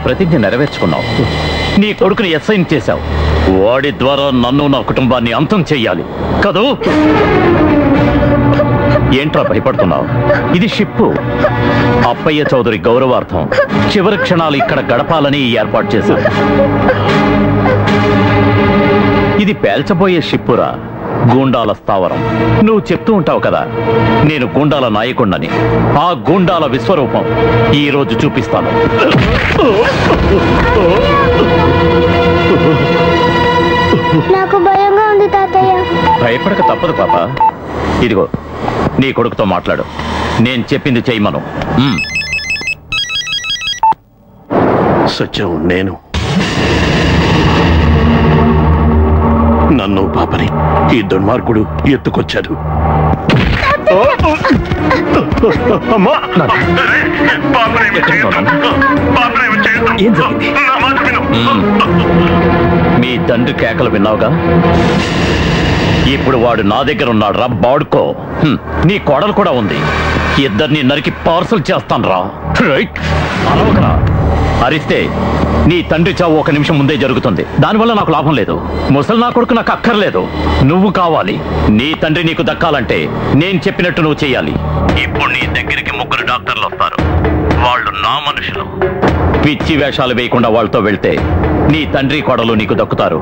ప్రతిజ్ఞ నెరవేర్చుకున్నావు నీ కొడుకుని ఎస్ఐన్ చేశావు వాడి ద్వారా నన్ను నా కుటుంబాన్ని అంతం చెయ్యాలి కదూ ఏంట్రా భయపడుతున్నావు ఇది షిప్పు అప్పయ్య చౌదరి గౌరవార్థం చివరి క్షణాలు ఇక్కడ గడపాలని ఈ ఏర్పాటు చేశాను ఇది పేల్చబోయే షిప్పురా గూండాల స్థావరం నువ్వు చెప్తూ ఉంటావు కదా నేను గూండాల నాయకుణ్ణని ఆ గూండాల విశ్వరూపం ఈ రోజు చూపిస్తాను నాకు భయంగా ఉంది తాతయ్య భయపడక తప్పదు పాప ఇదిగో నీ కొడుకుతో మాట్లాడు నేను చెప్పింది చెయ్యమను ఉమ్. సత్యం నేను నన్ను పాపని ఈ దుర్మార్గుడు ఎత్తుకొచ్చాడు అమ్మా ఏం జరిగింది ఉమ్. మీ తండ్రి కేకలు విన్నావుగా ఇప్పుడు వాడు నా దగ్గర ఉన్నాడు రా బాడుకో హ్మ్. నీ కోడలు కూడా ఉంది ఇద్దరిని నరికి పార్సల్ చేస్తాను రా రైట్ అరవకరా అరిస్తే నీ తండ్రి చావు ఒక నిమిషం ముందే జరుగుతుంది దానివల్ల నాకు లాభం లేదు ముసలి నా కొడుకు నాకు అక్కర్లేదు నువ్వు కావాలి నీ తండ్రి నీకు దక్కాలంటే నేను చెప్పినట్టు నువ్వు చేయాలి ఇప్పుడు నీ దగ్గరికి ముగ్గురు డాక్టర్లు వస్తారు వాళ్ళు నా మనుషులు పిచ్చి వేషాలు వేయకుండా వాళ్ళతో వెళ్తే నీ తండ్రి కొడలు నీకు దక్కుతారు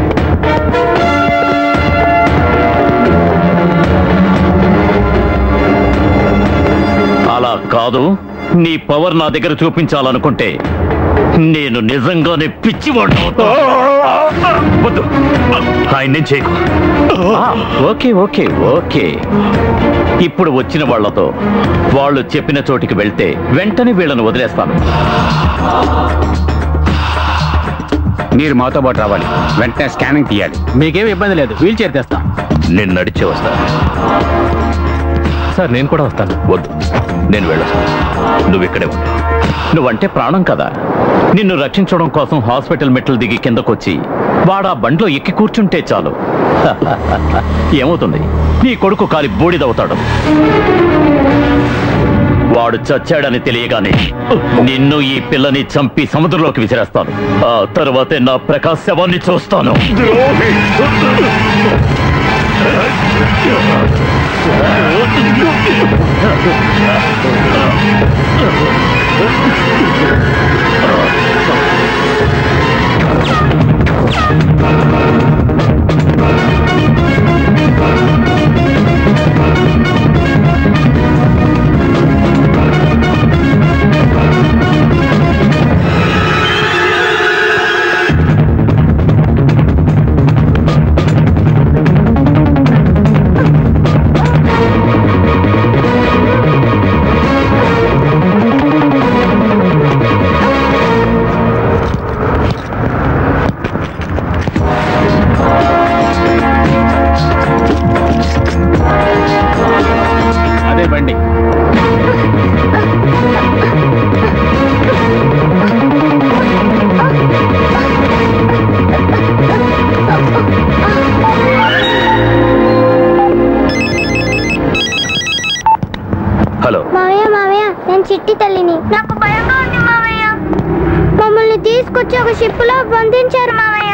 అలా కాదు నీ పవర్ నా దగ్గర చూపించాలనుకుంటే నేను నిజంగానే పిచ్చివాడు వద్దు ఆయన్నే చేయకు ఆ, ఓకే ఓకే ఓకే ఇప్పుడు వచ్చిన వాళ్ళతో వాళ్ళు చెప్పిన చోటికి వెళ్తే వెంటనే వీళ్ళను వదిలేస్తాను మీరు మాతో పాటు రావాలి వెంటనే స్కానింగ్ తీయాలి మీకేం ఇబ్బంది లేదు వీల్ చైర్ తెస్తాం నేను నడిచే వస్తాను సార్ నేను కూడా వస్తాను వద్దు నేను వెళ్ళొస్తాను నువ్వు ఇక్కడే ఉండు నువ్వంటే ప్రాణం కదా నిన్ను రక్షించడం కోసం హాస్పిటల్ మెట్లు దిగి కిందకొచ్చి వాడా బండిలో ఎక్కి కూర్చుంటే చాలు ఏమవుతుంది నీ కొడుకు కాలి బూడిదవుతాడు వాడు చచ్చాడని తెలియగానే నిన్ను ఈ పిల్లని చంపి సముద్రంలోకి విసిరేస్తాను ఆ తర్వాతే నా ప్రకాశ్ శవాన్ని చూస్తాను అదే బండి హలో మావయ్య మావయ్య నేను చిట్టి తల్లిని నాకు భయంగా ఉంది మావయ్య మమ్మల్ని తీసుకొచ్చి ఒక షిప్ లో బంధించారు మావయ్య